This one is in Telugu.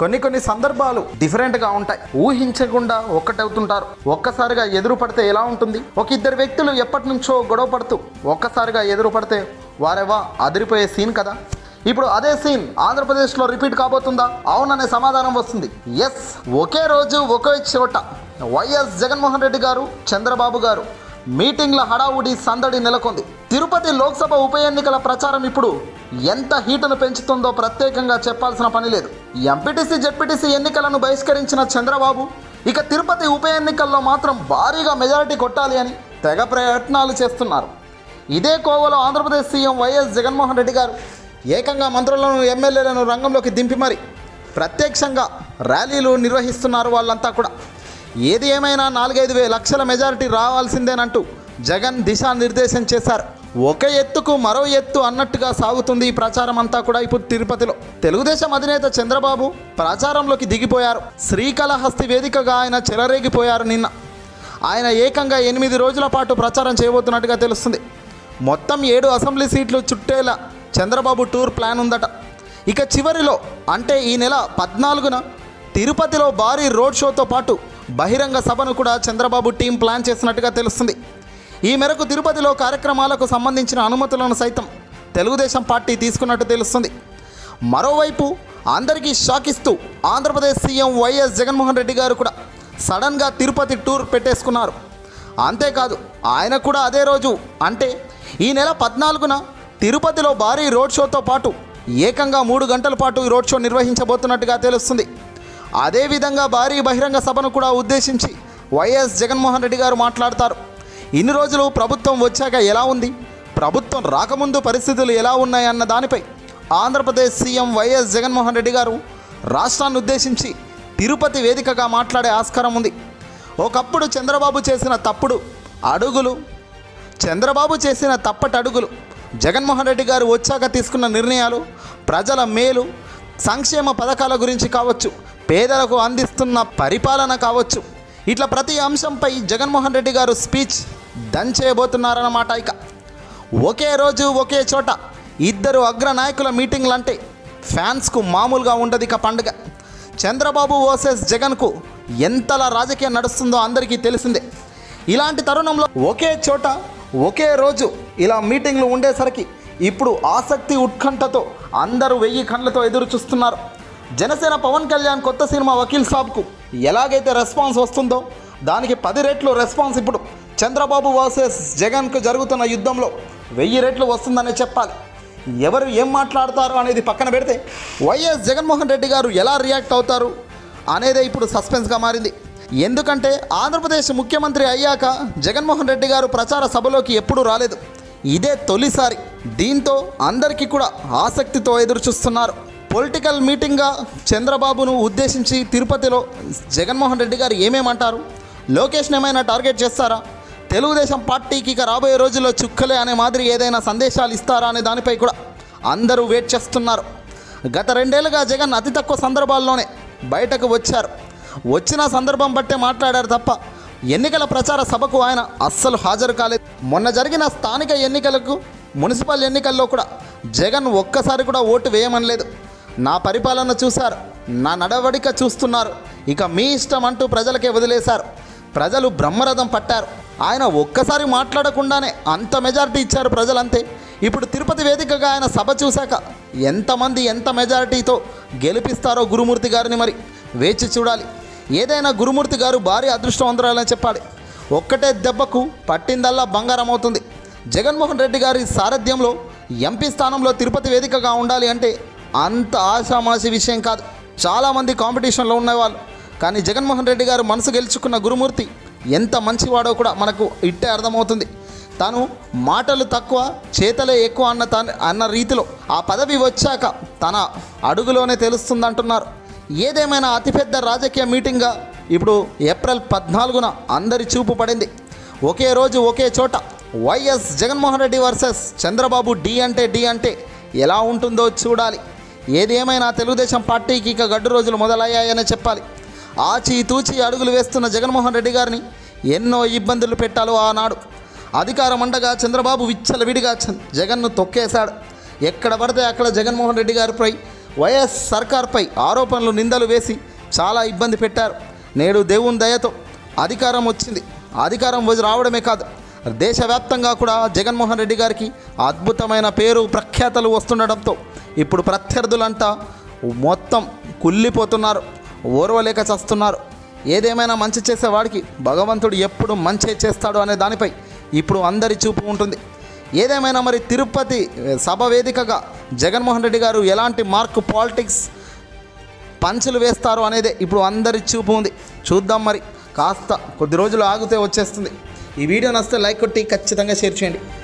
కొన్ని కొన్ని సందర్భాలు డిఫరెంట్గా ఉంటాయి ఊహించకుండా ఒక్కటవుతుంటారు ఒక్కసారిగా ఎదురు పడితే ఎలా ఉంటుంది ఒక ఇద్దరు వ్యక్తులు ఎప్పటి నుంచో గొడవ పడుతూ ఒక్కసారిగా ఎదురు పడితే వారెవా అదిరిపోయే సీన్ కదా ఇప్పుడు అదే సీన్ ఆంధ్రప్రదేశ్లో రిపీట్ కాబోతుందా అవుననే సమాధానం వస్తుంది ఎస్ ఒకే రోజు ఒకే చోట వైఎస్ జగన్మోహన్ రెడ్డి గారు చంద్రబాబు గారు మీటింగ్ల హడావుడి సందడి నెలకొంది తిరుపతి లోక్సభ ఉప ఎన్నికల ప్రచారం ఇప్పుడు ఎంత హీటును పెంచుతుందో ప్రత్యేకంగా చెప్పాల్సిన పని లేదు ఎంపీటీసీ జెడ్పీటీసీ ఎన్నికలను బహిష్కరించిన చంద్రబాబు ఇక తిరుపతి ఉప ఎన్నికల్లో మాత్రం భారీగా మెజారిటీ కొట్టాలి అని తెగ ప్రయత్నాలు చేస్తున్నారు ఇదే కోవలో ఆంధ్రప్రదేశ్ సీఎం వైఎస్ జగన్మోహన్ రెడ్డి గారు ఏకంగా మంత్రులను ఎమ్మెల్యేలను రంగంలోకి దింపి మరి ప్రత్యక్షంగా ర్యాలీలు నిర్వహిస్తున్నారు వాళ్ళంతా కూడా ఏది ఏమైనా నాలుగైదు వేల లక్షల మెజారిటీ రావాల్సిందేనంటూ జగన్ దిశానిర్దేశం చేశారు ఒక ఎత్తుకు మరో ఎత్తు అన్నట్టుగా సాగుతుంది ఈ ప్రచారం అంతా కూడా ఇప్పుడు తిరుపతిలో తెలుగుదేశం అధినేత చంద్రబాబు ప్రచారంలోకి దిగిపోయారు శ్రీకాళహస్తి వేదికగా ఆయన చెలరేగిపోయారు నిన్న ఆయన ఏకంగా ఎనిమిది రోజుల పాటు ప్రచారం చేయబోతున్నట్టుగా తెలుస్తుంది మొత్తం ఏడు అసెంబ్లీ సీట్లు చుట్టేలా చంద్రబాబు టూర్ ప్లాన్ ఉందట ఇక చివరిలో అంటే ఈ నెల పద్నాలుగున తిరుపతిలో భారీ రోడ్ షోతో పాటు బహిరంగ సభను కూడా చంద్రబాబు టీం ప్లాన్ చేసినట్టుగా తెలుస్తుంది ఈ మేరకు తిరుపతిలో కార్యక్రమాలకు సంబంధించిన అనుమతులను సైతం తెలుగుదేశం పార్టీ తీసుకున్నట్టు తెలుస్తుంది మరోవైపు అందరికీ షాక్ ఇస్తూ ఆంధ్రప్రదేశ్ సీఎం వైఎస్ జగన్మోహన్ రెడ్డి గారు కూడా సడన్గా తిరుపతి టూర్ పెట్టేసుకున్నారు అంతేకాదు ఆయన కూడా అదే రోజు అంటే ఈ నెల పద్నాలుగున తిరుపతిలో భారీ రోడ్ షోతో పాటు ఏకంగా మూడు గంటల పాటు ఈ రోడ్ షో నిర్వహించబోతున్నట్టుగా తెలుస్తుంది అదేవిధంగా భారీ బహిరంగ సభను కూడా ఉద్దేశించి వైఎస్ జగన్మోహన్ రెడ్డి గారు మాట్లాడతారు ఇన్ని రోజులు ప్రభుత్వం వచ్చాక ఎలా ఉంది ప్రభుత్వం రాకముందు పరిస్థితులు ఎలా ఉన్నాయన్న దానిపై ఆంధ్రప్రదేశ్ సీఎం వైఎస్ జగన్మోహన్ రెడ్డి గారు రాష్ట్రాన్ని ఉద్దేశించి తిరుపతి వేదికగా మాట్లాడే ఆస్కారం ఉంది ఒకప్పుడు చంద్రబాబు చేసిన తప్పుడు అడుగులు చంద్రబాబు చేసిన తప్పటి అడుగులు జగన్మోహన్ రెడ్డి గారు వచ్చాక తీసుకున్న నిర్ణయాలు ప్రజల మేలు సంక్షేమ పథకాల గురించి కావచ్చు పేదలకు అందిస్తున్న పరిపాలన కావచ్చు ఇట్లా ప్రతి అంశంపై జగన్మోహన్ రెడ్డి గారు స్పీచ్ దంచేయబోతున్నారన్నమాట ఇక ఒకే రోజు ఒకే చోట ఇద్దరు అగ్ర నాయకుల మీటింగ్లు అంటే ఫ్యాన్స్కు మామూలుగా ఉండదు ఇక పండుగ చంద్రబాబు వర్సెస్ జగన్కు ఎంతలా రాజకీయం నడుస్తుందో అందరికీ తెలిసిందే ఇలాంటి తరుణంలో ఒకే చోట ఒకే రోజు ఇలా మీటింగ్లు ఉండేసరికి ఇప్పుడు ఆసక్తి ఉత్కంఠతో అందరూ వెయ్యి కళ్ళతో ఎదురు చూస్తున్నారు జనసేన పవన్ కళ్యాణ్ కొత్త సినిమా వకీల్ సాబ్కు ఎలాగైతే రెస్పాన్స్ వస్తుందో దానికి పది రెట్లు రెస్పాన్స్ ఇప్పుడు చంద్రబాబు వర్సెస్ జగన్కు జరుగుతున్న యుద్ధంలో వెయ్యి రెట్లు వస్తుందనే చెప్పాలి ఎవరు ఏం మాట్లాడతారు అనేది పక్కన పెడితే వైఎస్ జగన్మోహన్ రెడ్డి గారు ఎలా రియాక్ట్ అవుతారు అనేదే ఇప్పుడు సస్పెన్స్గా మారింది ఎందుకంటే ఆంధ్రప్రదేశ్ ముఖ్యమంత్రి అయ్యాక జగన్మోహన్ రెడ్డి గారు ప్రచార సభలోకి ఎప్పుడూ రాలేదు ఇదే తొలిసారి దీంతో అందరికీ కూడా ఆసక్తితో ఎదురు చూస్తున్నారు పొలిటికల్ మీటింగ్గా చంద్రబాబును ఉద్దేశించి తిరుపతిలో జగన్మోహన్ రెడ్డి గారు ఏమేమంటారు లోకేష్ని ఏమైనా టార్గెట్ చేస్తారా తెలుగుదేశం పార్టీకి ఇక రాబోయే రోజుల్లో చుక్కలే అనే మాదిరి ఏదైనా సందేశాలు ఇస్తారా అనే దానిపై కూడా అందరూ వెయిట్ చేస్తున్నారు గత రెండేళ్లుగా జగన్ అతి తక్కువ సందర్భాల్లోనే బయటకు వచ్చారు వచ్చిన సందర్భం బట్టే మాట్లాడారు తప్ప ఎన్నికల ప్రచార సభకు ఆయన అస్సలు హాజరు కాలేదు మొన్న జరిగిన స్థానిక ఎన్నికలకు మున్సిపల్ ఎన్నికల్లో కూడా జగన్ ఒక్కసారి కూడా ఓటు వేయమనలేదు నా పరిపాలన చూశారు నా నడవడిక చూస్తున్నారు ఇక మీ ఇష్టం అంటూ ప్రజలకే వదిలేశారు ప్రజలు బ్రహ్మరథం పట్టారు ఆయన ఒక్కసారి మాట్లాడకుండానే అంత మెజారిటీ ఇచ్చారు ప్రజలంతే ఇప్పుడు తిరుపతి వేదికగా ఆయన సభ చూశాక ఎంతమంది ఎంత మెజారిటీతో గెలిపిస్తారో గురుమూర్తి గారిని మరి వేచి చూడాలి ఏదైనా గురుమూర్తి గారు భారీ అదృష్టవంతురాలని చెప్పాలి ఒక్కటే దెబ్బకు పట్టిందల్లా బంగారం అవుతుంది జగన్మోహన్ రెడ్డి గారి సారథ్యంలో ఎంపీ స్థానంలో తిరుపతి వేదికగా ఉండాలి అంటే అంత ఆషామాషి విషయం కాదు చాలామంది కాంపిటీషన్లో ఉన్నవాళ్ళు కానీ జగన్మోహన్ రెడ్డి గారు మనసు గెలుచుకున్న గురుమూర్తి ఎంత మంచివాడో కూడా మనకు ఇట్టే అర్థమవుతుంది తాను మాటలు తక్కువ చేతలే ఎక్కువ అన్న తన అన్న రీతిలో ఆ పదవి వచ్చాక తన అడుగులోనే తెలుస్తుందంటున్నారు ఏదేమైనా అతిపెద్ద రాజకీయ మీటింగ్గా ఇప్పుడు ఏప్రిల్ పద్నాలుగున అందరి చూపు పడింది ఒకే రోజు ఒకే చోట వైఎస్ జగన్మోహన్ రెడ్డి వర్సెస్ చంద్రబాబు డి అంటే డి అంటే ఎలా ఉంటుందో చూడాలి ఏది ఏమైనా తెలుగుదేశం పార్టీకి ఇక గడ్డు రోజులు మొదలయ్యాయనే చెప్పాలి ఆచి తూచి అడుగులు వేస్తున్న జగన్మోహన్ రెడ్డి గారిని ఎన్నో ఇబ్బందులు పెట్టాలో ఆనాడు అధికారం ఉండగా చంద్రబాబు విచ్చలవిడిగా చ- జగన్ను తొక్కేశాడు ఎక్కడ పడితే అక్కడ జగన్మోహన్ రెడ్డి గారిపై వైఎస్ సర్కార్పై ఆరోపణలు నిందలు వేసి చాలా ఇబ్బంది పెట్టారు నేడు దేవుని దయతో అధికారం వచ్చింది అధికారం వచ్చి రావడమే కాదు దేశవ్యాప్తంగా కూడా జగన్మోహన్ రెడ్డి గారికి అద్భుతమైన పేరు ప్రఖ్యాతలు వస్తుండడంతో ఇప్పుడు ప్రత్యర్థులంతా మొత్తం కుళ్ళిపోతున్నారు ఓర్వలేక చస్తున్నారు ఏదేమైనా మంచి చేసేవాడికి భగవంతుడు ఎప్పుడు మంచి చేస్తాడు అనే దానిపై ఇప్పుడు అందరి చూపు ఉంటుంది ఏదేమైనా మరి తిరుపతి సభ వేదికగా జగన్మోహన్ రెడ్డి గారు ఎలాంటి మార్క్ పాలిటిక్స్ పంచులు వేస్తారు అనేదే ఇప్పుడు అందరి చూపు ఉంది చూద్దాం మరి కాస్త కొద్ది రోజులు ఆగితే వచ్చేస్తుంది ఈ వీడియో నచ్చితే లైక్ కొట్టి ఖచ్చితంగా షేర్ చేయండి